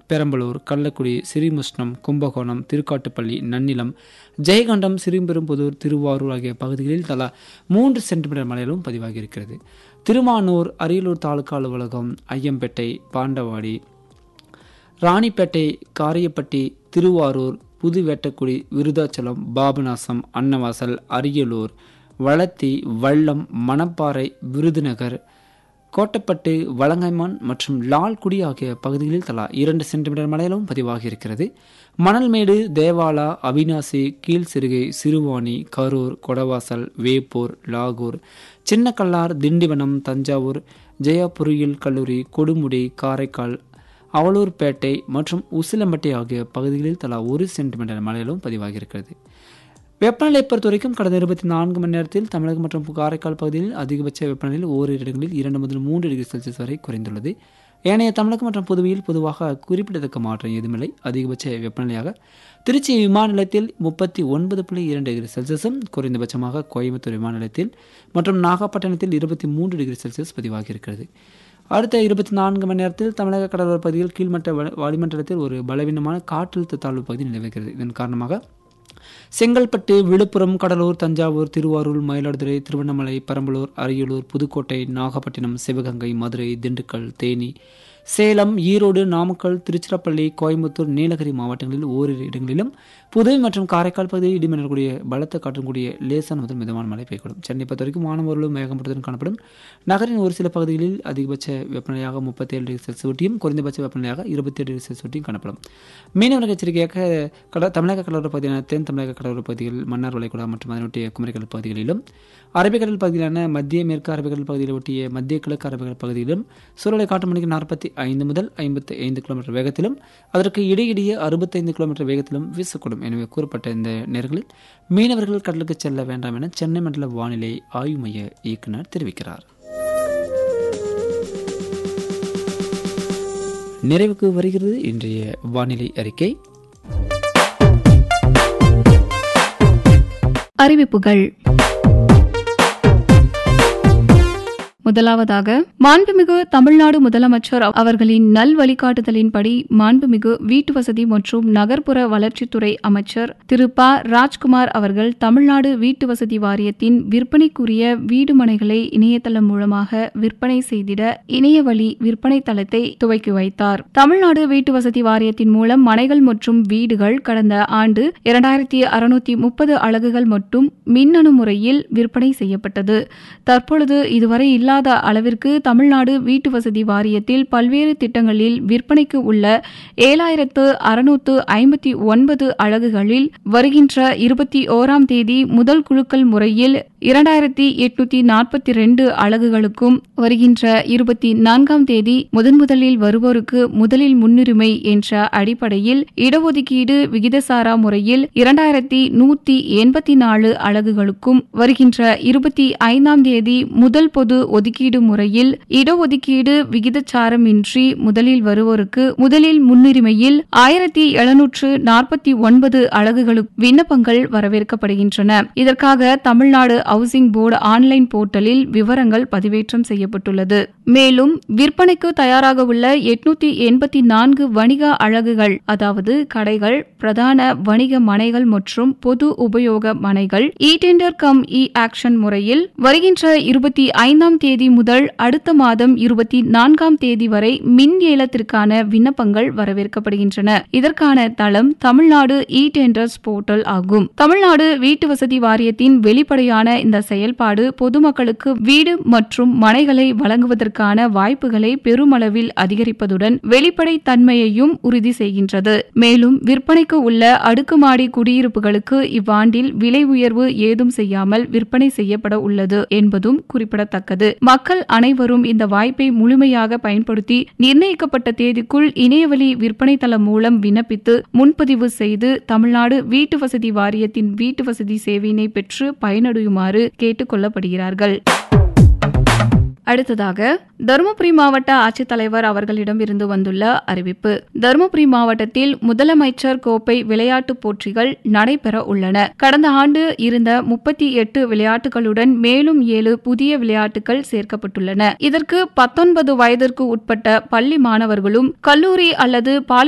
பெரம்பலூர் கள்ளக்குடி சிறிமுஷ்ணம் கும்பகோணம் திருக்காட்டுப்பள்ளி நன்னிலம் ஜெயகண்டம் சிறுபெரும்புதூர் திருவாரூர் ஆகிய பகுதிகளில் தலா மூன்று சென்டிமீட்டர் மழையிலும் பதிவாகியிருக்கிறது திருமானூர் அரியலூர் தாலுகா அலுவலகம் ஐயம்பேட்டை பாண்டவாடி ராணிப்பேட்டை காரியப்பட்டி திருவாரூர் புதுவேட்டக்குடி விருதாச்சலம் பாபநாசம் அன்னவாசல் அரியலூர் வளத்தி வள்ளம் மணப்பாறை விருதுநகர் கோட்டப்பட்டு வலங்கைமான் மற்றும் லால்குடி ஆகிய பகுதிகளில் தலா இரண்டு சென்டிமீட்டர் மழையிலும் பதிவாகியிருக்கிறது மணல்மேடு தேவாலா அவினாசி கீழ் சிறுகை சிறுவாணி கரூர் கொடவாசல் வேப்பூர் லாகூர் சின்னக்கல்லார் திண்டிவனம் தஞ்சாவூர் ஜெயா பொறியியல் கல்லூரி கொடுமுடி காரைக்கால் அவலூர்பேட்டை மற்றும் உசிலம்பட்டி ஆகிய பகுதிகளில் தலா ஒரு சென்டிமீட்டர் மழையிலும் பதிவாகியிருக்கிறது வெப்பநிலை பொறுத்த வரைக்கும் கடந்த இருபத்தி நான்கு மணி நேரத்தில் தமிழகம் மற்றும் காரைக்கால் பகுதியில் அதிகபட்ச வெப்பநிலையில் ஓரிரு இடங்களில் இரண்டு முதல் மூன்று டிகிரி செல்சியஸ் வரை குறைந்துள்ளது ஏனைய தமிழகம் மற்றும் புதுவையில் பொதுவாக குறிப்பிடத்தக்க மாற்றம் எதுவுமில்லை அதிகபட்ச வெப்பநிலையாக திருச்சி விமான நிலையத்தில் முப்பத்தி ஒன்பது புள்ளி இரண்டு டிகிரி செல்சியஸும் குறைந்தபட்சமாக கோயம்புத்தூர் விமான நிலையத்தில் மற்றும் நாகப்பட்டினத்தில் இருபத்தி மூன்று டிகிரி செல்சியஸ் பதிவாகியிருக்கிறது அடுத்த இருபத்தி நான்கு மணி நேரத்தில் தமிழக கடலோர பகுதியில் கீழ்மட்ட வ- வளிமண்டலத்தில் ஒரு பலவீனமான காற்றழுத்த தாழ்வு பகுதி நிலவுகிறது இதன் காரணமாக செங்கல்பட்டு விழுப்புரம் கடலூர் தஞ்சாவூர் திருவாரூர் மயிலாடுதுறை திருவண்ணாமலை பெரம்பலூர் அரியலூர் புதுக்கோட்டை நாகப்பட்டினம் சிவகங்கை மதுரை திண்டுக்கல் தேனி சேலம் ஈரோடு நாமக்கல் திருச்சிராப்பள்ளி கோயம்புத்தூர் நீலகிரி மாவட்டங்களில் ஓரிரு இடங்களிலும் புதுவை மற்றும் காரைக்கால் பகுதியில் இடிமின்னல் கூடிய பலத்த காற்றும் கூடிய லேசான முதல் மிதமான மழை பெய்யக்கூடும் சென்னை பொறுத்த வரைக்கும் வானமொருளும் மேகமூட்டத்துடன் காணப்படும் நகரின் ஒரு சில பகுதிகளில் அதிகபட்ச வெப்பநிலையாக முப்பத்தி ஏழு டிகிரி செல்சியஸ் ஒட்டியும் குறைந்தபட்ச வெப்பநிலையாக இருபத்தி ஏழு டிகிரி செல்சியஸ் ஒட்டியும் காணப்படும் மீனவர்கள் எச்சரிக்கையாக கட தமிழக கடலோர பகுதியான தென் தமிழக கடலோர பகுதிகள் மன்னார் வளைகுடா மற்றும் அதனொட்டிய குமரிக்கடல் பகுதிகளிலும் அரபிக்கடல் பகுதியிலான மத்திய மேற்கு அரபிக்கடல் பகுதியில் ஒட்டிய மத்திய கிழக்கு அரபிக்கடல் பகுதியிலும் சூழலை காற்று மணிக்கு நாற்பத்தி ஐந்து முதல் ஐம்பத்தி ஐந்து கிலோமீட்டர் வேகத்திலும் அதற்கு இடையிடையே அறுபத்தைந்து கிலோமீட்டர் வேகத்திலும் வீசக்கூடும் எனவே கூறப்பட்ட இந்த நேரங்களில் மீனவர்கள் கடலுக்கு செல்ல வேண்டாம் என சென்னை மண்டல வானிலை ஆய்வு மைய இயக்குனர் தெரிவிக்கிறார் நிறைவுக்கு வருகிறது இன்றைய வானிலை அறிக்கை அறிவிப்புகள் முதலாவதாக மாண்புமிகு தமிழ்நாடு முதலமைச்சர் அவர்களின் நல் வழிகாட்டுதலின்படி மாண்புமிகு வீட்டு வசதி மற்றும் நகர்ப்புற வளர்ச்சித்துறை அமைச்சர் திரு ப ராஜ்குமார் அவர்கள் தமிழ்நாடு வீட்டு வசதி வாரியத்தின் விற்பனைக்குரிய வீடு மனைகளை இணையதளம் மூலமாக விற்பனை செய்திட இணைய வழி விற்பனை தளத்தை துவக்கி வைத்தார் தமிழ்நாடு வீட்டு வசதி வாரியத்தின் மூலம் மனைகள் மற்றும் வீடுகள் கடந்த ஆண்டு இரண்டாயிரத்தி அறுநூத்தி முப்பது அலகுகள் மட்டும் மின்னணு முறையில் விற்பனை செய்யப்பட்டது தற்பொழுது இதுவரை இல்லாத அளவிற்கு தமிழ்நாடு வீட்டு வசதி வாரியத்தில் பல்வேறு திட்டங்களில் விற்பனைக்கு உள்ள ஏழாயிரத்து அறுநூத்து ஐம்பத்தி ஒன்பது அலகுகளில் வருகின்ற இருபத்தி ஓராம் தேதி முதல் குழுக்கள் முறையில் இரண்டாயிரத்தி எட்நூத்தி நாற்பத்தி ரெண்டு அலகுகளுக்கும் வருகின்ற இருபத்தி நான்காம் தேதி முதன் முதலில் வருவோருக்கு முதலில் முன்னுரிமை என்ற அடிப்படையில் இடஒதுக்கீடு விகிதசாரா முறையில் இரண்டாயிரத்தி நூத்தி எண்பத்தி நாலு அலகுகளுக்கும் வருகின்ற இருபத்தி ஐந்தாம் தேதி முதல் பொது ஒதுக்கீடு முறையில் இடஒதுக்கீடு விகிதச்சாரமின்றி முதலில் வருவோருக்கு முதலில் முன்னுரிமையில் ஆயிரத்தி எழுநூற்று நாற்பத்தி ஒன்பது அலகுகளுக்கு விண்ணப்பங்கள் வரவேற்கப்படுகின்றன இதற்காக தமிழ்நாடு ஹவுசிங் போர்டு ஆன்லைன் போர்ட்டலில் விவரங்கள் பதிவேற்றம் செய்யப்பட்டுள்ளது மேலும் விற்பனைக்கு தயாராக உள்ள எட்நூத்தி எண்பத்தி நான்கு வணிக அழகுகள் அதாவது கடைகள் பிரதான வணிக மனைகள் மற்றும் பொது உபயோக மனைகள் e tender cum e auction முறையில் வருகின்ற இருபத்தி ஐந்தாம் தேதி முதல் அடுத்த மாதம் இருபத்தி நான்காம் தேதி வரை மின் ஏலத்திற்கான விண்ணப்பங்கள் வரவேற்கப்படுகின்றன இதற்கான தளம் தமிழ்நாடு இ டெண்டர்ஸ் போர்ட்டல் ஆகும் தமிழ்நாடு வீட்டு வசதி வாரியத்தின் வெளிப்படையான இந்த செயல்பாடு பொதுமக்களுக்கு வீடு மற்றும் மனைகளை வழங்குவதற்கான வாய்ப்புகளை பெருமளவில் அதிகரிப்பதுடன் வெளிப்படை தன்மையையும் உறுதி செய்கின்றது மேலும் விற்பனைக்கு உள்ள அடுக்குமாடி குடியிருப்புகளுக்கு இவ்வாண்டில் விலை உயர்வு ஏதும் செய்யாமல் விற்பனை செய்யப்பட உள்ளது என்பதும் குறிப்பிடத்தக்கது மக்கள் அனைவரும் இந்த வாய்ப்பை முழுமையாக பயன்படுத்தி நிர்ணயிக்கப்பட்ட தேதிக்குள் இணையவழி விற்பனை தளம் மூலம் விண்ணப்பித்து முன்பதிவு செய்து தமிழ்நாடு வீட்டு வசதி வாரியத்தின் வீட்டு வசதி சேவையினை பெற்று பயனடையுமாறு கேட்டுக் கொள்ளப்படுகிறார்கள் அடுத்ததாக தருமபுரி மாவட்ட ஆட்சித்தலைவர் அவர்களிடம் இருந்து வந்துள்ள அறிவிப்பு தருமபுரி மாவட்டத்தில் முதலமைச்சர் கோப்பை விளையாட்டுப் போட்டிகள் நடைபெற உள்ளன கடந்த ஆண்டு இருந்த முப்பத்தி எட்டு விளையாட்டுகளுடன் மேலும் ஏழு புதிய விளையாட்டுகள் சேர்க்கப்பட்டுள்ளன இதற்கு பத்தொன்பது வயதிற்கு உட்பட்ட பள்ளி மாணவர்களும் கல்லூரி அல்லது பாலி